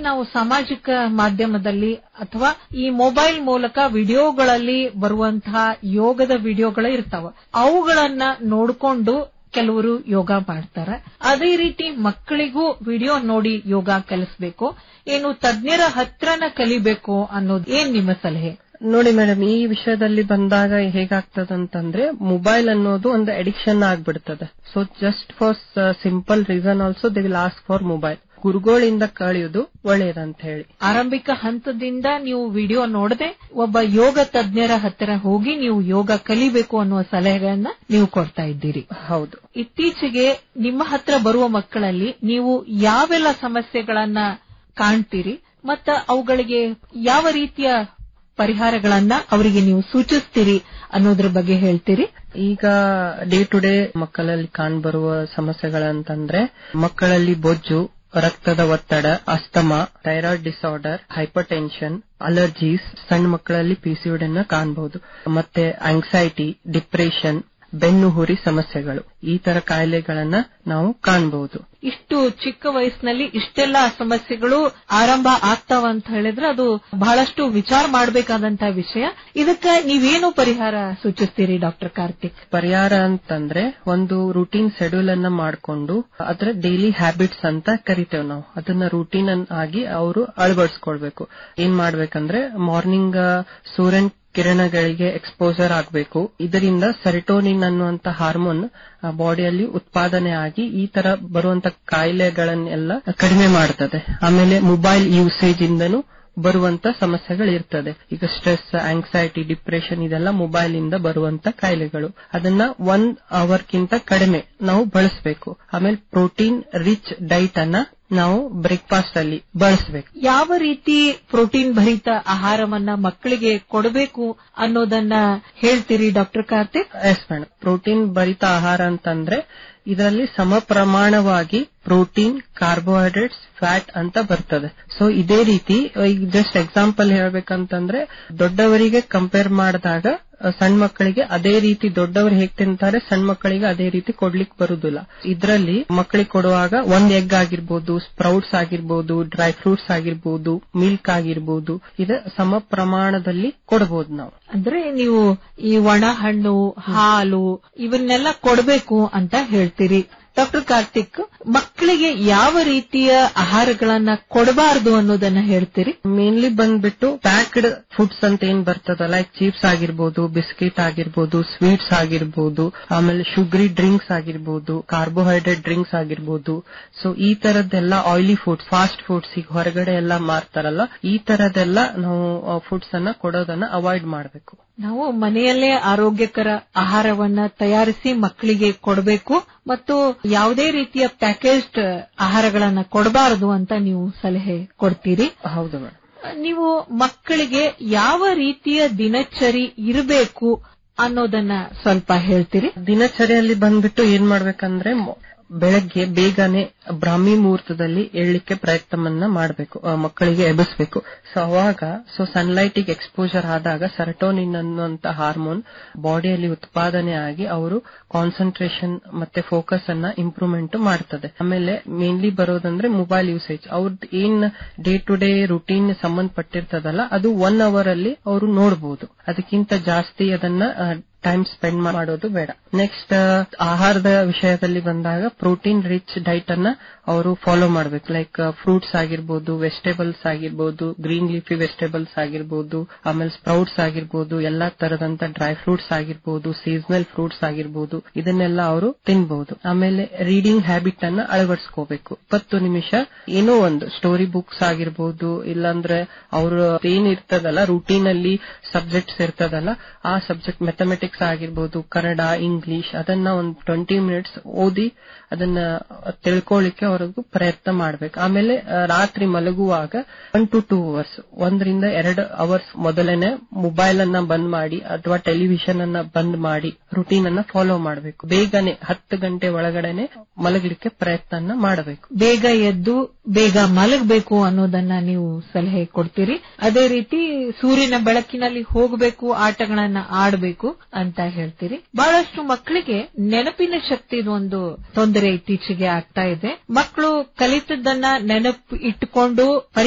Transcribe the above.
ನಾವು ಸಾಮಾಜಿಕ ಮಾಧ್ಯಮದಲ್ಲಿ ಅಥವಾ ಈ ಮೊಬೈಲ್ ಮೂಲಕ ವಿಡಿಯೋಗಳಲ್ಲಿ ಬರುವಂತಹ ಯೋಗದ ವಿಡಿಯೋಗಳು ಇರ್ತಾವ ಅವುಗಳನ್ನ ನೋಡಿಕೊಂಡು ಕೆಲವರು ಯೋಗ ಮಾಡ್ತಾರೆ ಅದೇ ರೀತಿ ಮಕ್ಕಳಿಗೂ ವಿಡಿಯೋ ನೋಡಿ ಯೋಗ ಕಲಿಸಬೇಕು ಏನು ತಜ್ಞರ ಹತ್ರನ ಕಲಿಬೇಕು ಅನ್ನೋದು ಏನ್ ನಿಮ್ಮ ಸಲಹೆ ನೋಡಿ ಮೇಡಮ್ ಈ ವಿಷಯದಲ್ಲಿ ಬಂದಾಗ ಹೇಗಾಗ್ತದಂತಂದ್ರೆ ಮೊಬೈಲ್ ಅನ್ನೋದು ಒಂದು ಅಡಿಕ್ಷನ್ ಆಗ್ಬಿಡ್ತದೆ so just for simple reason also they will ask for mobile ಗುರುಗಳಿಂದ ಕಳೆಯುವುದು ಒಳ್ಳೆಯದಂತ ಹೇಳಿ ಆರಂಭಿಕ ಹಂತದಿಂದ ನೀವು ವಿಡಿಯೋ ನೋಡದೆ ಒಬ್ಬ ಯೋಗ ತಜ್ಞರ ಹತ್ತಿರ ಹೋಗಿ ನೀವು ಯೋಗ ಕಲಿಬೇಕು ಅನ್ನುವ ಸಲಹೆಗಳನ್ನ ನೀವು ಕೊಡ್ತಾ ಇದ್ದೀರಿ ಹೌದು ಇತ್ತೀಚೆಗೆ ನಿಮ್ಮ ಹತ್ರ ಬರುವ ಮಕ್ಕಳಲ್ಲಿ ನೀವು ಯಾವೆಲ್ಲ ಸಮಸ್ಯೆಗಳನ್ನ ಕಾಣ್ತೀರಿ ಮತ್ತ ಅವುಗಳಿಗೆ ಯಾವ ರೀತಿಯ ಪರಿಹಾರಗಳನ್ನ ಅವರಿಗೆ ನೀವು ಸೂಚಿಸ್ತೀರಿ ಅನ್ನೋದ್ರ ಬಗ್ಗೆ ಹೇಳ್ತೀರಿ ಈಗ ಡೇ ಟು ಡೇ ಮಕ್ಕಳಲ್ಲಿ ಕಾಣ್ಬರುವ ಸಮಸ್ಯೆಗಳಂತಂದ್ರೆ ಮಕ್ಕಳಲ್ಲಿ ಬೊಜ್ಜು ರಕ್ತದ ಒತ್ತಡ asthma thyroid disorder hypertension allergies ಸಣ್ಣ ಮಕ್ಕಳಲ್ಲಿ ಪಿಸಿಒಡಿಯನ್ನ ಕಾಣಬಹುದು ಮತ್ತೆ ಆಂಗ್ಸೈಟಿ ಡಿಪ್ರೆಷನ್ ಬೆನ್ನು ಹುರಿ ಸಮಸ್ಯೆಗಳು ಈ ತರ ಕಾಯಿಲೆಗಳನ್ನ ನಾವು ಕಾಣಬಹುದು ಇಷ್ಟು ಚಿಕ್ಕ ವಯಸ್ಸಿನಲ್ಲಿ ಇಷ್ಟೆಲ್ಲ ಸಮಸ್ಯೆಗಳು ಆರಂಭ ಆಗ್ತಾವ ಅಂತ ಹೇಳಿದ್ರೆ ಅದು ಬಹಳಷ್ಟು ವಿಚಾರ ಮಾಡಬೇಕಾದಂತಹ ವಿಷಯ ಇದಕ್ಕೆ ನೀವೇನು ಪರಿಹಾರ ಸೂಚಿಸ್ತೀರಿ ಡಾಕ್ಟರ್ ಕಾರ್ತಿಕ್ ಪರಿಹಾರ ಅಂತಂದ್ರೆ ಒಂದು ರೂಟೀನ್ ಶೆಡ್ಯೂಲ್ ಅನ್ನ ಮಾಡಿಕೊಂಡು ಅದ್ರ ಡೈಲಿ ಹ್ಯಾಬಿಟ್ಸ್ ಅಂತ ಕರಿತೇವೆ ನಾವು ಅದನ್ನ ರೂಟೀನ್ ಆಗಿ ಅವರು ಅಳವಡಿಸ್ಕೊಳ್ಬೇಕು ಏನ್ ಮಾಡ್ಬೇಕಂದ್ರೆ ಮಾರ್ನಿಂಗ್ ಸೂರ್ಯನ್ ಕಿರಣಗಳಿಗೆ ಎಕ್ಸ್ಪೋಜರ್ ಆಗಬೇಕು ಇದರಿಂದ ಸೆರಿಟೋನಿನ್ ಅನ್ನುವಂತ ಹಾರ್ಮೋನ್ ಬಾಡಿಯಲ್ಲಿ ಉತ್ಪಾದನೆ ಆಗಿ ಈ ತರ ಬರುವಂತ ಕಾಯಿಲೆಗಳನ್ನೆಲ್ಲ ಕಡಿಮೆ ಮಾಡ್ತದೆ ಆಮೇಲೆ ಮೊಬೈಲ್ ಯೂಸೇಜ್ ಇಂದನೂ ಬರುವಂತ ಸಮಸ್ಯೆಗಳಿರ್ತದೆ ಈಗ ಸ್ಟ್ರೆಸ್ ಆಂಗ್ಸೈಟಿ ಡಿಪ್ರೆಷನ್ ಇದೆಲ್ಲ ಮೊಬೈಲ್ ಇಂದ ಬರುವಂತ ಕಾಯಿಲೆಗಳು ಅದನ್ನ ಒನ್ ಅವರ್ಗಿಂತ ಕಡಿಮೆ ನಾವು ಬಳಸಬೇಕು ಆಮೇಲೆ ಪ್ರೋಟೀನ್ ರಿಚ್ ಡೈಟ್ ಅನ್ನ ನಾವು ಬ್ರೇಕ್ಫಾಸ್ಟ್ ಅಲ್ಲಿ ಬಳಸಬೇಕು ಯಾವ ರೀತಿ ಪ್ರೋಟೀನ್ ಭರಿತ ಆಹಾರವನ್ನ ಮಕ್ಕಳಿಗೆ ಕೊಡಬೇಕು ಅನ್ನೋದನ್ನ ಹೇಳ್ತೀರಿ doctor Karthik S madam protein ಭರಿತ ಆಹಾರ ಅಂತಂದ್ರೆ ಇದರಲ್ಲಿ ಸಮ ಪ್ರಮಾಣವಾಗಿ ಪ್ರೋಟೀನ್ ಕಾರ್ಬೋಹೈಡ್ರೇಟ್ಸ್ ಫ್ಯಾಟ್ ಅಂತ ಬರ್ತದೆ ಸೊ ಇದೇ ರೀತಿ ಈಗ ಜಸ್ಟ್ ಎಕ್ಸಾಂಪಲ್ ಹೇಳ್ಬೇಕಂತಂದ್ರೆ ದೊಡ್ಡವರಿಗೆ ಕಂಪೇರ್ ಮಾಡಿದಾಗ ಸಣ್ಣ ಮಕ್ಕಳಿಗೆ ಅದೇ ರೀತಿ ದೊಡ್ಡವರು ಹೇಗ್ ತಿಂತಾರೆ ಸಣ್ಣ ಮಕ್ಕಳಿಗೆ ಅದೇ ರೀತಿ ಕೊಡ್ಲಿಕ್ಕೆ ಬರುದಿಲ್ಲ ಇದರಲ್ಲಿ ಮಕ್ಕಳಿಗೆ ಕೊಡುವಾಗ ಒಂದ್ ಎಗ್ ಆಗಿರ್ಬೋದು ಸ್ಪ್ರೌಟ್ಸ್ ಆಗಿರ್ಬೋದು ಡ್ರೈ ಫ್ರೂಟ್ಸ್ ಆಗಿರ್ಬೋದು ಮಿಲ್ಕ್ ಆಗಿರ್ಬೋದು ಇದು ಸಮ ಪ್ರಮಾಣದಲ್ಲಿ ಕೊಡಬಹುದು ನಾವು ಅಂದ್ರೆ ನೀವು ಈ ಒಣ ಹಣ್ಣು ಹಾಲು ಇವನ್ನೆಲ್ಲ ಕೊಡಬೇಕು ಅಂತ ಹೇಳ್ತೀರಿ ಡಾಕ್ಟರ್ ಕಾರ್ತಿಕ್ ಮಕ್ಕಳಿಗೆ ಯಾವ ರೀತಿಯ ಆಹಾರಗಳನ್ನ ಕೊಡಬಾರದು ಅನ್ನೋದನ್ನ ಹೇಳ್ತೀರಿ ಮೇನ್ಲಿ ಬಂದ್ಬಿಟ್ಟು ಪ್ಯಾಕ್ಡ್ ಫುಡ್ಸ್ ಅಂತ ಏನ್ ಬರ್ತದ ಲೈಕ್ ಚಿಪ್ಸ್ ಆಗಿರ್ಬೋದು ಬಿಸ್ಕಿಟ್ ಆಗಿರ್ಬೋದು ಸ್ವೀಟ್ಸ್ ಆಗಿರ್ಬೋದು ಆಮೇಲೆ ಶುಗರಿ ಡ್ರಿಂಕ್ಸ್ ಆಗಿರ್ಬೋದು ಕಾರ್ಬೋಹೈಡ್ರೇಟ್ ಡ್ರಿಂಕ್ಸ್ ಆಗಿರ್ಬೋದು ಸೊ ಈ ತರದ್ದೆಲ್ಲ ಆಯಿಲಿ ಫುಡ್ ಫಾಸ್ಟ್ ಫುಡ್ಸ್ ಈಗ ಹೊರಗಡೆ ಎಲ್ಲ ಮಾರ್ತಾರಲ್ಲ ಈ ತರದೆಲ್ಲ ನಾವು ಫುಡ್ಸ್ ಅನ್ನ ಕೊಡೋದನ್ನ ಅವಾಯ್ಡ್ ಮಾಡಬೇಕು ನಾವು ಮನೆಯಲ್ಲೇ ಆರೋಗ್ಯಕರ ಆಹಾರವನ್ನ ತಯಾರಿಸಿ ಮಕ್ಕಳಿಗೆ ಕೊಡಬೇಕು ಮತ್ತು ಯಾವುದೇ ರೀತಿಯ ಪ್ಯಾಕೇಜ್ಡ್ ಆಹಾರಗಳನ್ನ ಕೊಡಬಾರದು ಅಂತ ನೀವು ಸಲಹೆ ಕೊಡ್ತೀರಿ ಹೌದು ಮೇಡಮ್ ನೀವು ಮಕ್ಕಳಿಗೆ ಯಾವ ರೀತಿಯ ದಿನಚರಿ ಇರಬೇಕು ಅನ್ನೋದನ್ನ ಸ್ವಲ್ಪ ಹೇಳ್ತೀರಿ ದಿನಚರಿಯಲ್ಲಿ ಬಂದ್ಬಿಟ್ಟು ಏನ್ ಮಾಡ್ಬೇಕಂದ್ರೆ ಬೆಳಗ್ಗೆ ಬೇಗನೆ ಬ್ರಾಹ್ಮಿ ಮುಹೂರ್ತದಲ್ಲಿ ಏಳ್ಲಿಕ್ಕೆ ಪ್ರಯತ್ನವನ್ನ ಮಾಡಬೇಕು ಮಕ್ಕಳಿಗೆ ಎಬ್ಬಿಸ್ಬೇಕು ಸೊ ಅವಾಗ ಸೊ ಸನ್ಲೈಟ್ ಗೆ ಎಕ್ಸ್ಪೋಜರ್ ಆದಾಗ ಸೆರಟೋನಿನ್ ಅನ್ನುವಂತ ಹಾರ್ಮೋನ್ ಬಾಡಿಯಲ್ಲಿ ಉತ್ಪಾದನೆ ಆಗಿ ಅವರು ಕಾನ್ಸಂಟ್ರೇಷನ್ ಮತ್ತೆ ಫೋಕಸ್ ಅನ್ನ ಇಂಪ್ರೂವ್ಮೆಂಟ್ ಮಾಡ್ತದೆ ಆಮೇಲೆ ಮೇನ್ಲಿ ಬರೋದಂದ್ರೆ ಮೊಬೈಲ್ ಯೂಸೇಜ್ ಅವ್ರದ್ದು ಏನ್ ಡೇ ಟು ಡೇ ರುಟೀನ್ ಸಂಬಂಧಪಟ್ಟಿರ್ತದಲ್ಲ ಅದು ಒನ್ ಅವರ್ ಅಲ್ಲಿ ಅವರು ನೋಡಬಹುದು ಅದಕ್ಕಿಂತ ಜಾಸ್ತಿ ಅದನ್ನ ಟೈಮ್ ಸ್ಪೆಂಡ್ ಮಾಡೋದು ಬೇಡ ನೆಕ್ಸ್ಟ್ ಆಹಾರದ ವಿಷಯದಲ್ಲಿ ಬಂದಾಗ ಪ್ರೋಟೀನ್ ರಿಚ್ ಡೈಟ್ ಅನ್ನ ಅವರು ಫಾಲೋ ಮಾಡಬೇಕು ಲೈಕ್ ಫ್ರೂಟ್ಸ್ ಆಗಿರ್ಬೋದು ವೆಜಿಟೇಬಲ್ಸ್ ಆಗಿರ್ಬೋದು ಗ್ರೀನ್ ಲೀಫಿ ವೆಜಿಟೇಬಲ್ಸ್ ಆಗಿರ್ಬೋದು ಆಮೇಲೆ ಸ್ಪ್ರೌಟ್ಸ್ ಆಗಿರ್ಬೋದು ಎಲ್ಲಾ ತರದಂತ ಡ್ರೈ ಫ್ರೂಟ್ಸ್ ಆಗಿರ್ಬೋದು ಸೀಸನಲ್ ಫ್ರೂಟ್ಸ್ ಆಗಿರ್ಬೋದು ಇದನ್ನೆಲ್ಲ ಅವರು ತಿನ್ಬಹುದು ಆಮೇಲೆ ರೀಡಿಂಗ್ ಹ್ಯಾಬಿಟ್ ಅನ್ನ ಅಳವಡಿಸ್ಕೋಬೇಕು ಇಪ್ಪತ್ತು ನಿಮಿಷ ಏನೋ ಒಂದು ಸ್ಟೋರಿ ಬುಕ್ಸ್ ಆಗಿರ್ಬೋದು ಇಲ್ಲಾಂದ್ರೆ ಅವರು ಏನಿರ್ತದಲ್ಲ ರೂಟೀನ್ ಅಲ್ಲಿ ಸಬ್ಜೆಕ್ಟ್ಸ್ ಇರ್ತದಲ್ಲ ಆ ಸಬ್ಜೆಕ್ಟ್ ಮ್ಯಾಥಮೆಟಿಕ್ಸ್ ಆಗಿರ್ಬೋದು ಕನ್ನಡ ಇಂಗ್ಲಿಷ್ ಅದನ್ನ ಒಂದು ಟ್ವೆಂಟಿ ಮಿನಿಟ್ಸ್ ಓದಿ ಅದನ್ನ ತಿಳ್ಕೊಳ್ಳಿಕ್ಕೆ ಅವ್ರಿಗೂ ಪ್ರಯತ್ನ ಮಾಡ್ಬೇಕು ಆಮೇಲೆ ರಾತ್ರಿ ಮಲಗುವಾಗ ಒನ್ ಟು ಟೂ ಅವರ್ಸ್ ಒಂದರಿಂದ ಎರಡು ಅವರ್ಸ್ ಮೊದಲೇನೆ ಮೊಬೈಲ್ ಅನ್ನ ಬಂದ್ ಮಾಡಿ ಅಥವಾ ಟೆಲಿವಿಷನ್ ಅನ್ನ ಬಂದ್ ಮಾಡಿ ರುಟೀನ್ ಅನ್ನ ಫಾಲೋ ಮಾಡಬೇಕು ಬೇಗನೆ ಹತ್ತು ಗಂಟೆ ಒಳಗಡೆನೆ ಮಲಗಲಿಕ್ಕೆ ಪ್ರಯತ್ನ ಮಾಡಬೇಕು ಬೇಗ ಎದ್ದು ಬೇಗ ಮಲಗಬೇಕು ಅನ್ನೋದನ್ನ ನೀವು ಸಲಹೆ ಕೊಡ್ತೀರಿ ಅದೇ ರೀತಿ ಸೂರ್ಯನ ಬೆಳಕಿನಲ್ಲಿ ಹೋಗಬೇಕು ಆಟಗಳನ್ನ ಆಡಬೇಕು ಅಂತ ಹೇಳ್ತೀರಿ ಬಹಳಷ್ಟು ಮಕ್ಕಳಿಗೆ ನೆನಪಿನ ಶಕ್ತಿದು ಒಂದು ತೊಂದರೆ ಇತ್ತೀಚೆಗೆ ಆಗ್ತಾ ಇದೆ ಮಕ್ಕಳು ಕಲಿತದ್ದನ್ನ ನೆನಪು ಇಟ್ಟುಕೊಂಡು